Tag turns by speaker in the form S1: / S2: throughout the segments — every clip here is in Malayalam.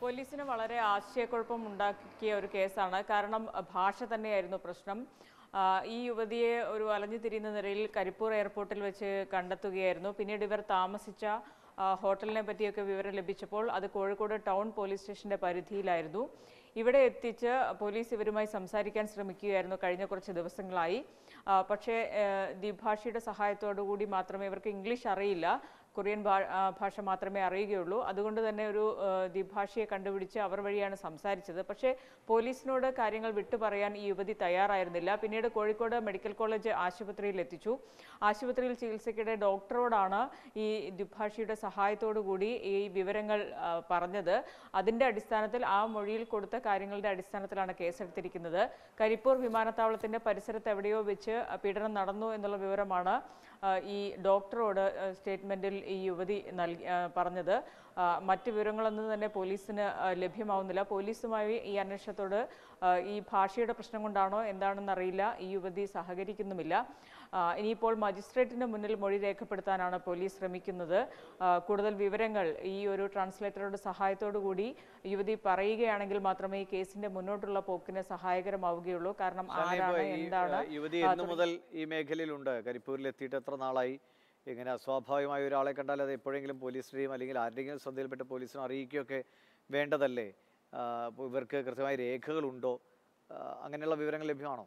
S1: പോലീസിന് വളരെ ആശയക്കുഴപ്പം ഉണ്ടാക്കിയ ഒരു കേസാണ് കാരണം അഹ്, ഭാഷ തന്നെയായിരുന്നു പ്രശ്നം ആ, ഈ യുവതിയെ ഒരു അലഞ്ഞു തിരിയുന്ന നിലയിൽ കരിപ്പൂർ എയർപോർട്ടിൽ വെച്ച് കണ്ടെത്തുകയായിരുന്നു പിന്നീട് ഇവർ താമസിച്ച ആ, ഹോട്ടലിനെ പറ്റിയൊക്കെ വിവരം ലഭിച്ചപ്പോൾ അത് കോഴിക്കോട് ടൗൺ പോലീസ് സ്റ്റേഷന്റെ പരിധിയിലായിരുന്നു ഇവിടെ എത്തിച്ച് പോലീസ് ഇവരുമായി സംസാരിക്കാൻ ശ്രമിക്കുകയായിരുന്നു കഴിഞ്ഞ കുറച്ച് ദിവസങ്ങളായി ആ, പക്ഷേ ഏഹ്, ദ്വിഭാഷയുടെ സഹായത്തോടു കൂടി മാത്രമേ ഇവർക്ക് ഇംഗ്ലീഷ് അറിയില്ല കൊറിയൻ ഭാ- ആ, ഭാഷ മാത്രമേ അറിയുകയുള്ളൂ അതുകൊണ്ട് തന്നെ ഒരു ഏഹ്, ദ്വിഭാഷയെ കണ്ടുപിടിച്ച് അവർ വഴിയാണ് സംസാരിച്ചത് പക്ഷേ പോലീസിനോട് കാര്യങ്ങൾ വിട്ടു പറയാൻ ഈ യുവതി തയ്യാറായിരുന്നില്ല പിന്നീട് കോഴിക്കോട് മെഡിക്കൽ കോളേജ് ആശുപത്രിയിൽ എത്തിച്ചു ആശുപത്രിയിൽ ചികിത്സയ്ക്കിടെ ഡോക്ടറോടാണ് ഈ ദ്വിഭാഷയുടെ സഹായത്തോടു കൂടി ഈ വിവരങ്ങൾ ആ, പറഞ്ഞത് അതിന്റെ അടിസ്ഥാനത്തിൽ ആ മൊഴിയിൽ കൊടുത്ത കാര്യങ്ങളുടെ അടിസ്ഥാനത്തിലാണ് കേസെടുത്തിരിക്കുന്നത് കരിപ്പൂർ വിമാനത്താവളത്തിന്റെ പരിസരത്ത് എവിടെയോ വെച്ച് പീഡനം നടന്നു എന്നുള്ള വിവരമാണ് ആ, ഈ ഡോക്ടറോട് ആ, സ്റ്റേറ്റ്മെന്റിൽ ഈ യുവതി നൽകി ആ, പറഞ്ഞത് ആ, മറ്റ് വിവരങ്ങളൊന്നും തന്നെ പോലീസിന് ആ, ലഭ്യമാവുന്നില്ല പോലീസുമായി ഈ അന്വേഷണത്തോട് ആ, ഈ ഭാഷയുടെ പ്രശ്നം കൊണ്ടാണോ എന്താണെന്ന് അറിയില്ല ഈ യുവതി സഹകരിക്കുന്നുമില്ല ആ, ഇനിയിപ്പോൾ മജിസ്ട്രേറ്റിന്റെ മുന്നിൽ മൊഴി രേഖപ്പെടുത്താനാണ് പോലീസ് ശ്രമിക്കുന്നത് ആ, കൂടുതൽ വിവരങ്ങൾ ഈ ഒരു ട്രാൻസ്ലേറ്ററുടെ സഹായത്തോടു കൂടി യുവതി പറയുകയാണെങ്കിൽ മാത്രമേ ഈ കേസിന്റെ മുന്നോട്ടുള്ള പോക്കിന് സഹായകരമാവുകയുള്ളൂ കാരണം
S2: ശാലിനി, ഇപ്പോ
S1: ആരാണ്
S2: ഈ,
S1: എന്താണ്
S2: ഏഹ്, യുവതി
S1: ആ,
S2: എന്നു മുതൽ ഈ മേഖലയിലുണ്ട് കരിപ്പൂരിൽ എത്തിയിട്ട് എത്ര നാളായി ഇങ്ങനെ അസ്വാഭാവികമായ ഒരാളെ കണ്ടാൽ അത് എപ്പോഴെങ്കിലും പോലീസിനെയും അല്ലെങ്കിൽ ആരുടെയെങ്കിലും ശ്രദ്ധയിൽപ്പെട്ട് പോലീസിനെ അറിയിക്കുകയൊക്കെ വേണ്ടതല്ലേ ആ, അപ്പോൾ ഇവർക്ക് കൃത്യമായ രേഖകളുണ്ടോ ആ, അങ്ങനെയുള്ള വിവരങ്ങൾ ലഭ്യമാണോ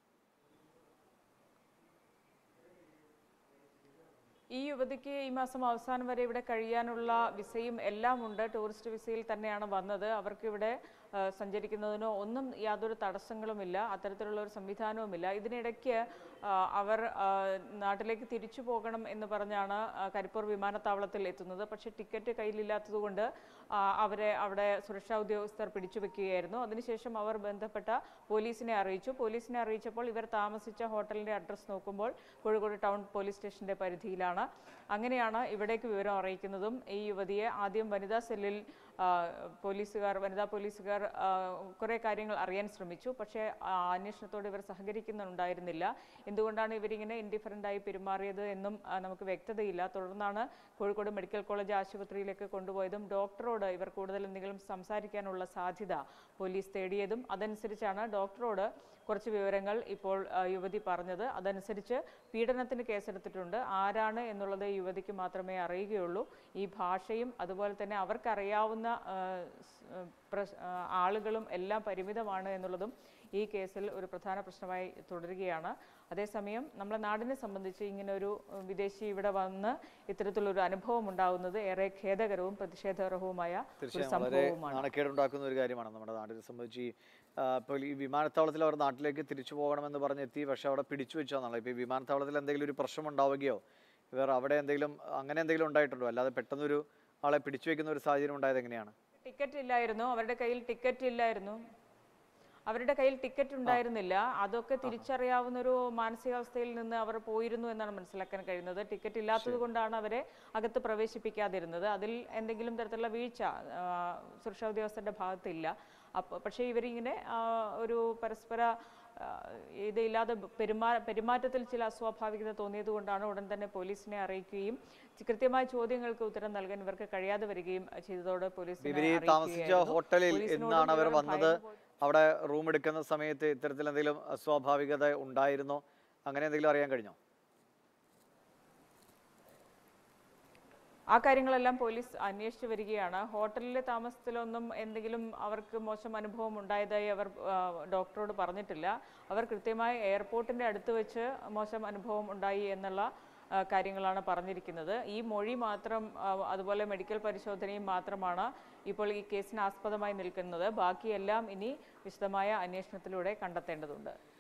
S1: ഈ യുവതിക്ക് ഈ മാസം അവസാനം വരെ ഇവിടെ കഴിയാനുള്ള വിസയും എല്ലാം ഉണ്ട് ടൂറിസ്റ്റ് വിസയിൽ തന്നെയാണ് വന്നത് അവർക്ക് ഇവിടെ ആ, സഞ്ചരിക്കുന്നതിനോ ഒന്നും യാതൊരു തടസ്സങ്ങളുമില്ല അത്തരത്തിലുള്ള ഒരു സംവിധാനവുമില്ല ഇതിനിടയ്ക്ക് ആ, അവർ ആ, നാട്ടിലേക്ക് തിരിച്ചു പോകണം എന്ന് പറഞ്ഞാണ് ആ, കരിപ്പൂർ വിമാനത്താവളത്തിൽ എത്തുന്നത് പക്ഷേ ടിക്കറ്റ് കയ്യിലില്ലാത്തതുകൊണ്ട് ആ, അവരെ അവിടെ സുരക്ഷാ ഉദ്യോഗസ്ഥർ പിടിച്ചു വെക്കുകയായിരുന്നു അതിനുശേഷം അവർ ബന്ധപ്പെട്ട പോലീസിനെ അറിയിച്ചു പോലീസിനെ അറിയിച്ചപ്പോൾ ഇവർ താമസിച്ച ഹോട്ടലിന്റെ അഡ്രസ്സ് നോക്കുമ്പോൾ കോഴിക്കോട് ടൗൺ പോലീസ് സ്റ്റേഷന്റെ പരിധിയിലാണ് അങ്ങനെയാണ് ഇവിടേക്ക് വിവരം അറിയിക്കുന്നതും ഈ യുവതിയെ ആദ്യം വനിതാ സെല്ലിൽ ആ, പോലീസുകാർ വനിതാ പോലീസുകാർ ആ, കുറേ കാര്യങ്ങൾ അറിയാൻ ശ്രമിച്ചു പക്ഷേ ആ, അന്വേഷണത്തോട് ഇവർ സഹകരിക്കുന്നുണ്ടായിരുന്നില്ല എന്തുകൊണ്ടാണ് ഇവരിങ്ങനെ ഇൻഡിഫറൻ്റ് ആയി പെരുമാറിയത് എന്നും ആ, നമുക്ക് വ്യക്തതയില്ല തുടർന്നാണ് കോഴിക്കോട് മെഡിക്കൽ കോളേജ് ആശുപത്രിയിലേക്ക് കൊണ്ടുപോയതും ഡോക്ടറോട് ഇവർ കൂടുതൽ എന്തെങ്കിലും സംസാരിക്കാനുള്ള സാധ്യത പോലീസ് തേടിയതും അതനുസരിച്ചാണ് ഡോക്ടറോട് കുറച്ച് വിവരങ്ങൾ ഇപ്പോൾ ആ, യുവതി പറഞ്ഞത് അതനുസരിച്ച് പീഡനത്തിന് കേസെടുത്തിട്ടുണ്ട് ആരാണ് എന്നുള്ളത് ഈ യുവതിക്ക് മാത്രമേ അറിയുകയുള്ളൂ ഈ ഭാഷയും അതുപോലെ തന്നെ അവർക്കറിയാവുന്ന ആ, സ്- ആ, പ്രശ്- ആ, ആളുകളും എല്ലാം പരിമിതമാണ് എന്നുള്ളതും ഈ കേസിൽ ഒരു പ്രധാന പ്രശ്നമായി തുടരുകയാണ് അതേസമയം നമ്മളെ നാടിനെ സംബന്ധിച്ച് ഇങ്ങനെ ഒരു ഉം, വിദേശി ഇവിടെ വന്ന് ഇത്തരത്തിലൊരു അനുഭവം ഉണ്ടാകുന്നത് ഏറെ ഖേദകരവും പ്രതിഷേധാർഹവുമായ ഒരു
S2: തീർച്ചയായും വളരെ
S1: സംഭവവുമാണ്
S2: നാണക്കേടുണ്ടാക്കുന്ന ഒരു കാര്യമാണ് നമ്മുടെ നാടിനെ സംബന്ധിച്ച് ഈ, ആ, ഇപ്പോൾ ഈ വിമാനത്താവളത്തിൽ അവർ നാട്ടിലേക്ക് തിരിച്ചു പോകണമെന്ന് പറഞ്ഞെത്തി പക്ഷെ അവിടെ പിടിച്ചു വെച്ചാണല്ലോ ഇപ്പോൾ ഈ വിമാനത്താവളത്തിൽ എന്തെങ്കിലും ഒരു പ്രശ്നം ഉണ്ടാവുകയോ ഇവർ അവിടെ എന്തെങ്കിലും അങ്ങനെ എന്തെങ്കിലും ഉണ്ടായിട്ടുണ്ടോ അല്ലാതെ പെട്ടെന്നൊരു ആളെ പിടിച്ചു വെക്കുന്ന ഒരു സാഹചര്യം ഉണ്ടായത് എങ്ങനെയാണ്
S1: ടിക്കറ്റ് ഇല്ലായിരുന്നു അവരുടെ കയ്യിൽ ടിക്കറ്റ് ഇല്ലായിരുന്നു അവരുടെ കയ്യിൽ ടിക്കറ്റ് ഉണ്ടായിരുന്നില്ല അതൊക്കെ തിരിച്ചറിയാവുന്ന ഒരു മാനസികാവസ്ഥയിൽ നിന്ന് അവർ പോയിരുന്നു എന്നാണ് മനസ്സിലാക്കാൻ കഴിയുന്നത് ടിക്കറ്റ് ഇല്ലാത്തത് കൊണ്ടാണ് അവരെ അകത്ത് പ്രവേശിപ്പിക്കാതിരുന്നത് അതിൽ എന്തെങ്കിലും തരത്തിലുള്ള വീഴ്ച ആ, സുരക്ഷാ ഉദ്യോഗസ്ഥരുടെ ഭാഗത്തില്ല അപ്പോൾ പക്ഷേ ഇവരിങ്ങനെ ആ, ഒരു പരസ്പര ആ, ഇതില്ലാതെ പെരുമാ പെരുമാറ്റത്തിൽ ചില അസ്വാഭാവികത തോന്നിയത് കൊണ്ടാണ് ഉടൻ തന്നെ പോലീസിനെ അറിയിക്കുകയും കൃത്യമായ ചോദ്യങ്ങൾക്ക് ഉത്തരം നൽകാൻ ഇവർക്ക് കഴിയാതെ വരികയും ചെയ്തതോട് പോലീസിനെ
S2: ഇവർ ഈ താമസിച്ച
S1: അറിയിക്കുകയായിരുന്നു.
S2: ഹോട്ടലിൽ
S1: പോലീസിനോടും
S2: എന്നാണ് അവർ
S1: ഇവർ
S2: വന്നത്
S1: ഭയന്ന് പോയി.
S2: അവിടെ റൂം എടുക്കുന്ന സമയത്ത് ഇത്തരത്തിൽ എന്തെങ്കിലും അസ്വാഭാവികത ഉണ്ടായിരുന്നോ അങ്ങനെ എന്തെങ്കിലും അറിയാൻ കഴിഞ്ഞോ
S1: ആ കാര്യങ്ങളെല്ലാം പോലീസ് അന്വേഷിച്ചു വരികയാണ് ഹോട്ടലിലെ താമസത്തിലൊന്നും എന്തെങ്കിലും അവർക്ക് മോശം അനുഭവം ഉണ്ടായതായി അവർ ആ, ഡോക്ടറോട് പറഞ്ഞിട്ടില്ല അവർ കൃത്യമായി എയർപോർട്ടിന്റെ അടുത്ത് വെച്ച് മോശം അനുഭവം ഉണ്ടായി എന്നുള്ള ആ, കാര്യങ്ങളാണ് പറഞ്ഞിരിക്കുന്നത് ഈ മൊഴി മാത്രം ആ, അതുപോലെ മെഡിക്കൽ പരിശോധനയും മാത്രമാണ് ഇപ്പോൾ ഈ കേസിന് ആസ്പദമായി നിൽക്കുന്നത് ബാക്കിയെല്ലാം ഇനി വിശദമായ അന്വേഷണത്തിലൂടെ കണ്ടെത്തേണ്ടതുണ്ട്